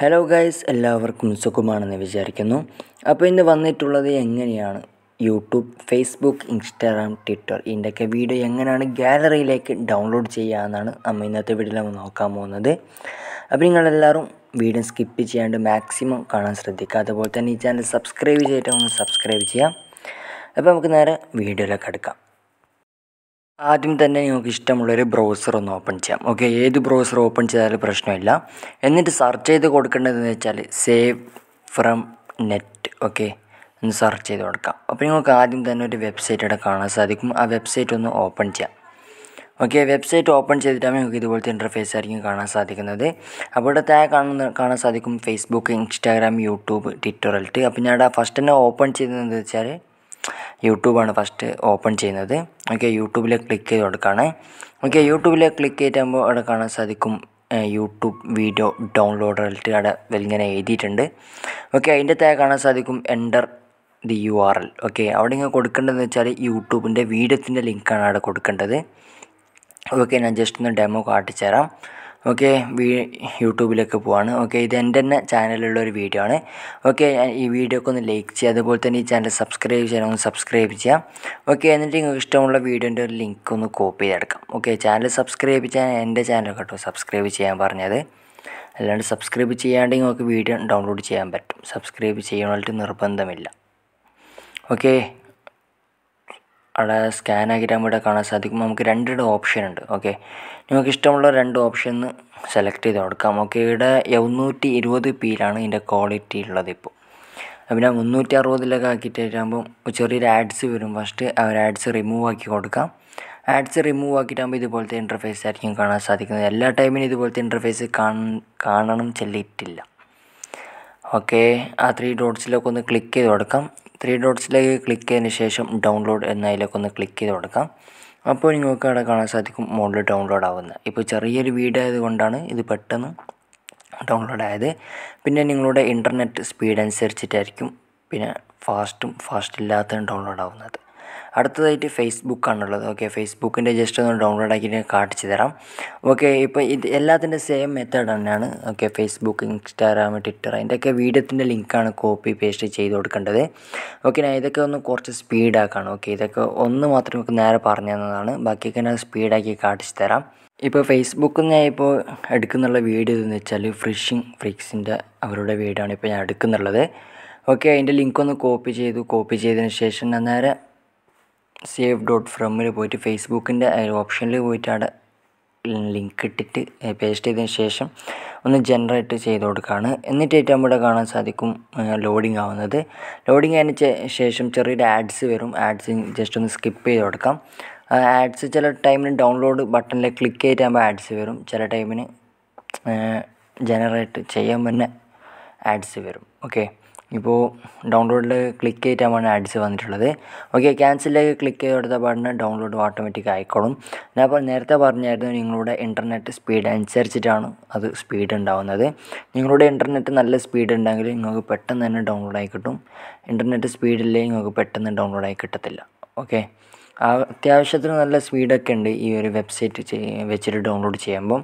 hello guys എല്ലാവർക്കും സുഖമാണെന്ന് വിചാരിക്കുന്നു അപ്പോൾ ഇന്ന് വന്നിട്ടുള്ളത് എങ്ങനെയാണ് യൂട്യൂബ് ഫേസ്ബുക്ക് ഇൻസ്റ്റാഗ്രാം ട്വിറ്റർ ഇതിൻ്റെയൊക്കെ വീഡിയോ എങ്ങനെയാണ് ഗാലറിയിലേക്ക് ഡൗൺലോഡ് ചെയ്യുക എന്നാണ് നമ്മൾ ഇന്നത്തെ വീഡിയോയിൽ നമ്മൾ നോക്കാൻ പോകുന്നത് അപ്പോൾ നിങ്ങളെല്ലാവരും വീഡിയോ സ്കിപ്പ് ചെയ്യാണ്ട് മാക്സിമം കാണാൻ ശ്രദ്ധിക്കുക അതുപോലെ തന്നെ ഈ ചാനൽ സബ്സ്ക്രൈബ് ചെയ്തിട്ട് ഒന്ന് സബ്സ്ക്രൈബ് ചെയ്യാം അപ്പോൾ നമുക്ക് നേരെ വീഡിയോയിലേക്ക് എടുക്കാം ആദ്യം തന്നെ നിങ്ങൾക്ക് ഇഷ്ടമുള്ളൊരു ബ്രൗസർ ഒന്ന് ഓപ്പൺ ചെയ്യാം ഓക്കെ ഏത് ബ്രൗസർ ഓപ്പൺ ചെയ്താലും പ്രശ്നമില്ല എന്നിട്ട് സെർച്ച് ചെയ്ത് കൊടുക്കേണ്ടതെന്ന് വെച്ചാൽ സേവ് ഫ്രം നെറ്റ് ഓക്കെ ഒന്ന് സെർച്ച് ചെയ്ത് കൊടുക്കാം അപ്പോൾ നിങ്ങൾക്ക് ആദ്യം തന്നെ ഒരു വെബ്സൈറ്റ് ഇവിടെ കാണാൻ സാധിക്കും ആ വെബ്സൈറ്റ് ഒന്ന് ഓപ്പൺ ചെയ്യാം ഓക്കെ വെബ്സൈറ്റ് ഓപ്പൺ ചെയ്തിട്ടാകുമ്പോൾ നിങ്ങൾക്ക് ഇതുപോലത്തെ ഇൻ്റർഫേസ് ആയിരിക്കും കാണാൻ സാധിക്കുന്നത് അപ്പോൾ ഇവിടെ താഴെ കാണുന്ന കാണാൻ സാധിക്കും ഫേസ്ബുക്ക് ഇൻസ്റ്റാഗ്രാം യൂട്യൂബ് ട്വിറ്റർ ആയിട്ട് അപ്പോൾ ഞാൻ ഫസ്റ്റ് തന്നെ ഓപ്പൺ ചെയ്തതെന്ന് വെച്ചാൽ യൂട്യൂബാണ് ഫസ്റ്റ് ഓപ്പൺ ചെയ്യുന്നത് ഓക്കെ യൂട്യൂബിൽ ക്ലിക്ക് ചെയ്ത് കൊടുക്കുകയാണ് ഓക്കെ യൂട്യൂബിൽ ക്ലിക്ക് ചെയ്തിട്ടാകുമ്പോൾ അവിടെ കാണാൻ സാധിക്കും യൂട്യൂബ് വീഡിയോ ഡൗൺലോഡറായിട്ട് അവിടെ ഇങ്ങനെ എഴുതിയിട്ടുണ്ട് ഓക്കെ അതിൻ്റെ താഴെ കാണാൻ സാധിക്കും enter the U R L okay അവിടെ ഇങ്ങനെ കൊടുക്കേണ്ടതെന്ന് വെച്ചാൽ യൂട്യൂബിൻ്റെ വീഡിയോത്തിൻ്റെ ലിങ്കാണ് അവിടെ കൊടുക്കേണ്ടത് ഓക്കെ ഞാൻ ജസ്റ്റ് ഒന്ന് ഡെമോ കാട്ടിച്ചു തരാം ഓക്കെ വീ യൂട്യൂബിലേക്ക് പോവാണ് ഓക്കെ ഇത് എൻ്റെ തന്നെ ചാനലിലുള്ള ഒരു വീഡിയോ ആണ് ഓക്കെ ഈ വീഡിയോക്ക് ഒന്ന് ലൈക്ക് ചെയ്യുക അതുപോലെ തന്നെ ഈ ചാനൽ സബ്സ്ക്രൈബ് ചെയ്യാൻ ഒന്ന് സബ്സ്ക്രൈബ് ചെയ്യാം ഓക്കെ എന്നിട്ട് നിങ്ങൾക്ക് ഇഷ്ടമുള്ള വീഡിയോൻ്റെ ഒരു ലിങ്ക് ഒന്ന് കോപ്പി ചെയ്തെടുക്കാം ഓക്കെ ചാനൽ സബ്സ്ക്രൈബ് ചെയ്യാൻ എൻ്റെ ചാനൽ കേട്ടോ സബ്സ്ക്രൈബ് ചെയ്യാൻ പറഞ്ഞത് അല്ലാണ്ട് സബ്സ്ക്രൈബ് ചെയ്യാണ്ട് നിങ്ങൾക്ക് വീഡിയോ ഡൗൺലോഡ് ചെയ്യാൻ പറ്റും സബ്സ്ക്രൈബ് ചെയ്യണമായിട്ട് നിർബന്ധമില്ല ഓക്കെ അവിടെ സ്കാൻ ആക്കിയിട്ടാകുമ്പോൾ ഇവിടെ കാണാൻ സാധിക്കും നമുക്ക് രണ്ടിടെ ഓപ്ഷൻ ഉണ്ട് ഓക്കെ നിങ്ങൾക്ക് ഇഷ്ടമുള്ള രണ്ട് ഓപ്ഷൻ സെലക്ട് ചെയ്ത് കൊടുക്കാം ഓക്കെ ഇവിടെ എഴുന്നൂറ്റി ഇരുപത് പിയിലാണ് ഇതിൻ്റെ ക്വാളിറ്റി ഉള്ളത് ഇപ്പോൾ പിന്നെ മുന്നൂറ്റി അറുപതിലൊക്കെ ആക്കിയിട്ടാകുമ്പോൾ ചെറിയൊരു ആഡ്സ് വരും ഫസ്റ്റ് ആ ഒരു ആഡ്സ് റിമൂവ് ആക്കി കൊടുക്കാം ആഡ്സ് റിമൂവ് ആക്കിയിട്ടാകുമ്പോൾ ഇതുപോലത്തെ ഇൻ്റർഫേസ് ആയിരിക്കും കാണാൻ സാധിക്കുന്നത് എല്ലാ ടൈമിനും ഇതുപോലത്തെ ഇൻ്റർഫേസ് കാണണം ചെല്ലിയിട്ടില്ല ഓക്കെ ആ ത്രീ ഡോട്ട്സിലേക്ക് ഒന്ന് ക്ലിക്ക് ചെയ്ത് കൊടുക്കാം ത്രീ ഡോട്ട്സിലേക്ക് ക്ലിക്ക് ചെയ്തതിന് ശേഷം ഡൗൺലോഡ് എന്നതിലേക്ക് ഒന്ന് ക്ലിക്ക് ചെയ്ത് കൊടുക്കാം അപ്പോൾ നിങ്ങൾക്ക് അവിടെ കാണാൻ സാധിക്കും മുകളിൽ ഡൗൺലോഡ് ആവുന്നത് ഇപ്പോൾ ചെറിയൊരു വീഡിയോ ആയതുകൊണ്ടാണ് ഇത് പെട്ടെന്ന് ഡൗൺലോഡ് ആയത് പിന്നെ നിങ്ങളുടെ ഇൻ്റർനെറ്റ് സ്പീഡ് അനുസരിച്ചിട്ടായിരിക്കും പിന്നെ ഫാസ്റ്റും ഫാസ്റ്റ് ഇല്ലാത്തതും ഡൗൺലോഡ് ആവുന്നത് അടുത്തതായിട്ട് ഫേസ്ബുക്കാണുള്ളത് ഓക്കെ ഫേസ്ബുക്കിൻ്റെ ജസ്റ്റ് ഒന്ന് ഡൗൺലോഡ് ആക്കിയിട്ട് കാണിച്ചു തരാം ഓക്കെ ഇപ്പോൾ ഇത് എല്ലാത്തിൻ്റെ സെയിം മെത്തേഡ് തന്നെയാണ് ഓക്കെ ഫേസ്ബുക്ക് ഇൻസ്റ്റാഗ്രാം ട്വിറ്റർ അതിൻ്റെയൊക്കെ വീഡിയോത്തിൻ്റെ ലിങ്കാണ് കോപ്പി പേസ്റ്റ് ചെയ്ത് കൊടുക്കേണ്ടത് ഓക്കെ ഞാൻ ഇതൊക്കെ ഒന്ന് കുറച്ച് സ്പീഡാക്കാണ് ഓക്കെ ഇതൊക്കെ ഒന്ന് മാത്രം നമുക്ക് നേരെ പറഞ്ഞു തന്നതാണ് ബാക്കിയൊക്കെ ഞാൻ സ്പീഡാക്കി കാണിച്ചു തരാം ഇപ്പോൾ ഫേസ്ബുക്കിൽ ഞാൻ ഇപ്പോൾ എടുക്കുന്നുള്ള വീഡിയോ എന്ന് വെച്ചാൽ ഫ്രിഷിങ് ഫ്രിക്സിൻ്റെ അവരുടെ വീഡിയോ ആണ് ഇപ്പോൾ ഞാൻ എടുക്കുന്നുള്ളത് ഓക്കെ അതിൻ്റെ ലിങ്ക് ഒന്ന് കോപ്പി ചെയ്തു കോപ്പി ചെയ്തതിന് ശേഷം ഞാൻ നേരെ സേവ് ഡോട്ട് ഫ്രമിൽ പോയിട്ട് ഫേസ്ബുക്കിൻ്റെ ഓപ്ഷനിൽ പോയിട്ട് അവിടെ ലിങ്ക് ഇട്ടിട്ട് പേസ്റ്റ് ചെയ്തതിന് ശേഷം ഒന്ന് ജനറേറ്റ് ചെയ്ത് കൊടുക്കുകയാണ് എന്നിട്ട് ഏറ്റവും ഇവിടെ കാണാൻ സാധിക്കും ലോഡിങ് ആവുന്നത് ലോഡിങ് അതിന് ശേഷം ചെറിയൊരു ആഡ്സ് വരും ആഡ്സ് ജസ്റ്റ് ഒന്ന് സ്കിപ്പ് ചെയ്ത് കൊടുക്കാം ആഡ്സ് ചില ടൈമിന് ഡൗൺലോഡ് ബട്ടണിൽ ക്ലിക്ക് ചെയ്തിട്ടാകുമ്പോൾ ആഡ്സ് വരും ചില ടൈമിന് ജനറേറ്റ് ചെയ്യാൻ തന്നെ ആഡ്സ് വരും ഓക്കെ ഇപ്പോൾ ഡൗൺലോഡിൽ ക്ലിക്ക് ചെയ്തിട്ടാണ് ആഡ്സ് വന്നിട്ടുള്ളത് ഓക്കെ ക്യാൻസലിലേക്ക് ക്ലിക്ക് ചെയ്ത് കൊടുത്ത പാടിന് ഡൗൺലോഡ് ഓട്ടോമാറ്റിക് ആയിക്കോളും ഞാൻ അപ്പോൾ നേരത്തെ പറഞ്ഞായിരുന്നു നിങ്ങളുടെ ഇൻ്റർനെറ്റ് സ്പീഡ് അനുസരിച്ചിട്ടാണ് അത് സ്പീഡ് ഉണ്ടാവുന്നത് നിങ്ങളുടെ ഇൻ്റർനെറ്റ് നല്ല സ്പീഡ് ഉണ്ടെങ്കിൽ നിങ്ങൾക്ക് പെട്ടെന്ന് തന്നെ ഡൗൺലോഡ് ആയി കിട്ടും ഇൻ്റർനെറ്റ് സ്പീഡില്ലേ നിങ്ങൾക്ക് പെട്ടെന്ന് ഡൗൺലോഡ് ആയി കിട്ടത്തില്ല ഓക്കെ അത്യാവശ്യത്തിന് നല്ല സ്പീഡൊക്കെ ഉണ്ട് ഈ ഒരു വെബ്സൈറ്റ് വെച്ചിട്ട് ഡൗൺലോഡ് ചെയ്യുമ്പം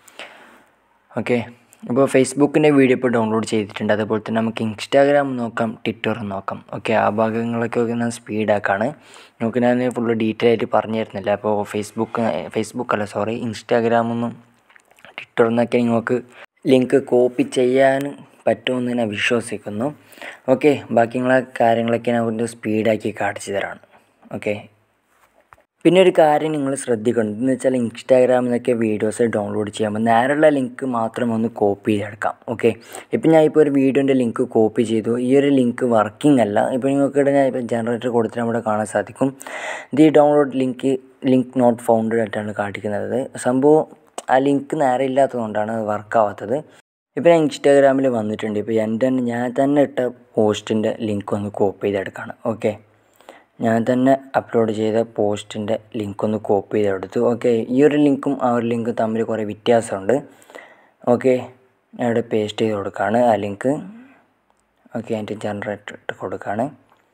ഓക്കെ ഇപ്പോൾ ഫേസ്ബുക്കിൻ്റെ വീഡിയോ ഇപ്പോൾ ഡൗൺലോഡ് ചെയ്തിട്ടുണ്ട് അതുപോലെ തന്നെ നമുക്ക് ഇൻസ്റ്റാഗ്രാം നോക്കാം ട്വിറ്റർ നോക്കാം ഓക്കെ ആ ഭാഗങ്ങളൊക്കെ ഞാൻ സ്പീഡാക്കാണ് നമുക്ക് ഞാൻ ഫുള്ള് ഡീറ്റെയിൽ ആയിട്ട് പറഞ്ഞു തരുന്നില്ല അപ്പോൾ ഫേസ്ബുക്ക് ഫേസ്ബുക്ക് അല്ല സോറി ഇൻസ്റ്റാഗ്രാമൊന്നും ട്വിറ്ററിൽ നിങ്ങൾക്ക് ലിങ്ക് കോപ്പി ചെയ്യാൻ പറ്റുമെന്ന് ഞാൻ വിശ്വസിക്കുന്നു ഓക്കെ ബാക്കിയുള്ള കാര്യങ്ങളൊക്കെ ഞാൻ ഒരു സ്പീഡാക്കി കാണിച്ചു തരാണ് ഓക്കെ പിന്നെ ഒരു കാര്യം നിങ്ങൾ ശ്രദ്ധിക്കണം എന്ന് വെച്ചാൽ ഇൻസ്റ്റാഗ്രാമിൽ നിന്നൊക്കെ വീഡിയോസ് ഡൗൺലോഡ് ചെയ്യുമ്പോൾ നേരെയുള്ള ലിങ്ക് മാത്രം ഒന്ന് കോപ്പി ചെയ്തെടുക്കാം ഓക്കെ ഇപ്പം ഞാൻ ഇപ്പോൾ ഒരു വീഡിയോൻ്റെ ലിങ്ക് കോപ്പി ചെയ്തു ഈ ഒരു ലിങ്ക് വർക്കിംഗ് അല്ല ഇപ്പോൾ നിങ്ങൾക്ക് ഇവിടെ ഞാൻ ഇപ്പോൾ ജനറേറ്റർ കൊടുത്തിട്ട് നമ്മുടെ കാണാൻ സാധിക്കും the download link link not found ആയിട്ടാണ് കാണിക്കുന്നത് സംഭവം ആ ലിങ്ക് നേരെ ഇല്ലാത്തതുകൊണ്ടാണ് അത് വർക്കാവാത്തത് ഇപ്പോൾ ഞാൻ ഇൻസ്റ്റാഗ്രാമിൽ വന്നിട്ടുണ്ട് ഇപ്പോൾ എൻ്റെ ഞാൻ തന്നെ ഇട്ട പോസ്റ്റിൻ്റെ ലിങ്ക് ഒന്ന് കോപ്പി ചെയ്തെടുക്കുകയാണ് ഓക്കെ ഞാൻ തന്നെ അപ്ലോഡ് ചെയ്ത പോസ്റ്റിൻ്റെ ലിങ്ക് ഒന്ന് കോപ്പി ചെയ്തെടുത്തു ഓക്കെ ഈ ഒരു ലിങ്കും ആ ഒരു ലിങ്കും തമ്മിൽ കുറേ വ്യത്യാസമുണ്ട് ഓക്കെ ഞാൻ ഇവിടെ പേസ്റ്റ് ചെയ്ത് കൊടുക്കുകയാണ് ആ ലിങ്ക് ഓക്കെ എൻ്റെ ജനറേറ്റ് ഇട്ട് കൊടുക്കുകയാണ്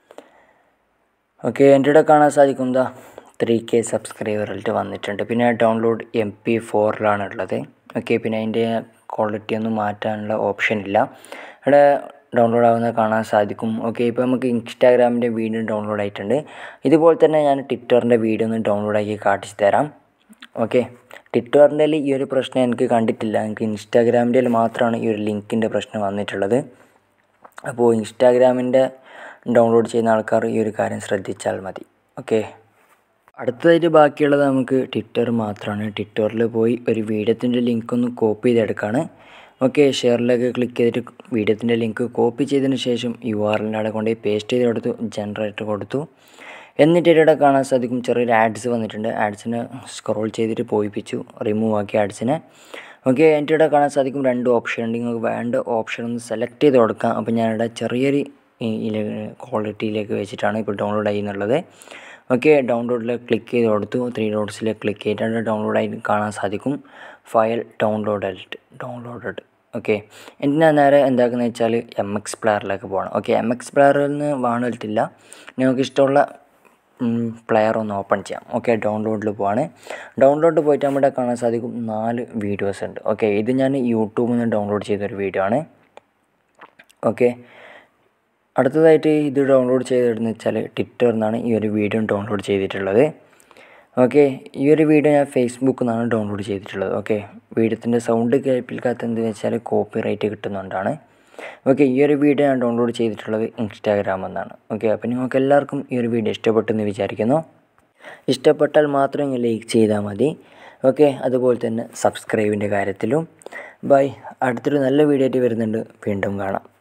ഓക്കെ എൻ്റെ ഇവിടെ കാണാൻ സാധിക്കും എന്താ ത്രീ കെ സബ്സ്ക്രൈബറായിട്ട് വന്നിട്ടുണ്ട് പിന്നെ ഡൗൺലോഡ് എം പി ഫോറിലാണ് ഉള്ളത് ഓക്കെ പിന്നെ അതിൻ്റെ ക്വാളിറ്റി ഒന്നും മാറ്റാനുള്ള ഓപ്ഷൻ ഇല്ല ഇവിടെ ഡൗൺലോഡ് ആവുന്നത് കാണാൻ സാധിക്കും ഓക്കെ ഇപ്പോൾ നമുക്ക് ഇൻസ്റ്റാഗ്രാമിൻ്റെ വീഡിയോ ഡൗൺലോഡ് ആയിട്ടുണ്ട് ഇതുപോലെ തന്നെ ഞാൻ ട്വിറ്ററിൻ്റെ വീഡിയോ ഒന്ന് ഡൗൺലോഡ് ആക്കി കാണിച്ചു തരാം ഓക്കെ ട്വിറ്ററിൻ്റെ ഈ ഒരു പ്രശ്നം എനിക്ക് കണ്ടിട്ടില്ല എനിക്ക് ഇൻസ്റ്റാഗ്രാമിൻ്റെ മാത്രമാണ് ഈ ഒരു ലിങ്കിൻ്റെ പ്രശ്നം വന്നിട്ടുള്ളത് അപ്പോൾ ഇൻസ്റ്റാഗ്രാമിൻ്റെ ഡൗൺലോഡ് ചെയ്യുന്ന ആൾക്കാർ ഈ ഒരു കാര്യം ശ്രദ്ധിച്ചാൽ മതി ഓക്കെ അടുത്തതായിട്ട് ബാക്കിയുള്ളത് നമുക്ക് ട്വിറ്റർ മാത്രമാണ് ട്വിറ്ററിൽ പോയി ഒരു വീഡിയോത്തിൻ്റെ ലിങ്ക് ഒന്ന് കോപ്പി ചെയ്തെടുക്കുകയാണ് ഓക്കെ ഷെയറിലേക്ക് ക്ലിക്ക് ചെയ്തിട്ട് വീഡിയോത്തിൻ്റെ ലിങ്ക് കോപ്പി ചെയ്തതിന് ശേഷം യു ആർ എല്ലിൻ്റെ അവിടെ കൊണ്ടുപോയി പേസ്റ്റ് ചെയ്ത് കൊടുത്തു ജനറേറ്റർ കൊടുത്തു എന്നിട്ട് ഇവിടെ കാണാൻ സാധിക്കും ചെറിയൊരു ആഡ്സ് വന്നിട്ടുണ്ട് ആഡ്സിനെ സ്ക്രോൾ ചെയ്തിട്ട് പോയിപ്പിച്ചു റിമൂവ് ആക്കി ആഡ്സിനെ ഓക്കെ എൻ്റെ ഇവിടെ കാണാൻ സാധിക്കും രണ്ട് ഓപ്ഷൻ ഉണ്ട് നിങ്ങൾക്ക് വേണ്ട ഓപ്ഷൻ ഒന്ന് സെലക്ട് ചെയ്ത് കൊടുക്കാം അപ്പോൾ ഞാനിവിടെ ചെറിയൊരു ക്വാളിറ്റിയിലേക്ക് വെച്ചിട്ടാണ് ഇപ്പോൾ ഡൗൺലോഡ് ചെയ്യുന്നുള്ളത് ഓക്കെ ഡൗൺലോഡിൽ ക്ലിക്ക് ചെയ്ത് കൊടുത്തു ത്രീ ഡോട്ട്സിൽ ക്ലിക്ക് ചെയ്തിട്ട് ഡൗൺലോഡ് ആയി കാണാൻ സാധിക്കും ഫയൽ ഡൗൺലോഡഡ് ഡൗൺലോഡഡ് ഓക്കെ എന്തിനാ നേരെ എന്താക്കുന്നത് വെച്ചാൽ എം എക്സ് പ്ലെയറിലേക്ക് പോകണം ഓക്കെ എം എക്സ് പ്ലെയറിൽ നിന്ന് വാണിട്ടില്ല നിങ്ങൾക്ക് ഇഷ്ടമുള്ള പ്ലെയർ ഒന്ന് ഓപ്പൺ ചെയ്യാം ഓക്കെ ഡൗൺലോഡിൽ പോവാണ് ഡൗൺലോഡ് പോയിട്ട് നമ്മുടെ കാണാൻ സാധിക്കും നാല് വീഡിയോസ് ഉണ്ട് ഓക്കെ ഇത് ഞാൻ യൂട്യൂബിൽ നിന്ന് ഡൗൺലോഡ് ചെയ്തൊരു വീഡിയോ ആണ് ഓക്കെ അടുത്തതായിട്ട് ഇത് ഡൗൺലോഡ് ചെയ്തിടുന്ന വെച്ചാൽ ട്വിറ്ററിൽ നിന്നാണ് ഈ ഒരു വീഡിയോ ഡൗൺലോഡ് ചെയ്തിട്ടുള്ളത് ഓക്കെ ഈ ഒരു വീഡിയോ ഞാൻ ഫേസ്ബുക്കിൽ നിന്നാണ് ഡൗൺലോഡ് ചെയ്തിട്ടുള്ളത് ഓക്കെ വീഡിയോത്തിൻ്റെ സൗണ്ട് കേൾപ്പിക്കാത്ത എന്തെന്ന് വെച്ചാൽ കോപ്പി റൈറ്റ് കിട്ടുന്നതുകൊണ്ടാണ് ഓക്കെ ഈ ഒരു വീഡിയോ ഞാൻ ഡൗൺലോഡ് ചെയ്തിട്ടുള്ളത് ഇൻസ്റ്റാഗ്രാമിൽ നിന്നാണ് ഓക്കെ അപ്പോൾ നിങ്ങൾക്ക് എല്ലാവർക്കും ഈ ഒരു വീഡിയോ ഇഷ്ടപ്പെട്ടെന്ന് വിചാരിക്കുന്നു ഇഷ്ടപ്പെട്ടാൽ മാത്രം ലൈക്ക് ചെയ്താൽ മതി ഓക്കെ അതുപോലെ തന്നെ സബ്സ്ക്രൈബിൻ്റെ കാര്യത്തിലും ബൈ അടുത്തൊരു നല്ല വീഡിയോ ആയിട്ട് വരുന്നുണ്ട് വീണ്ടും കാണാം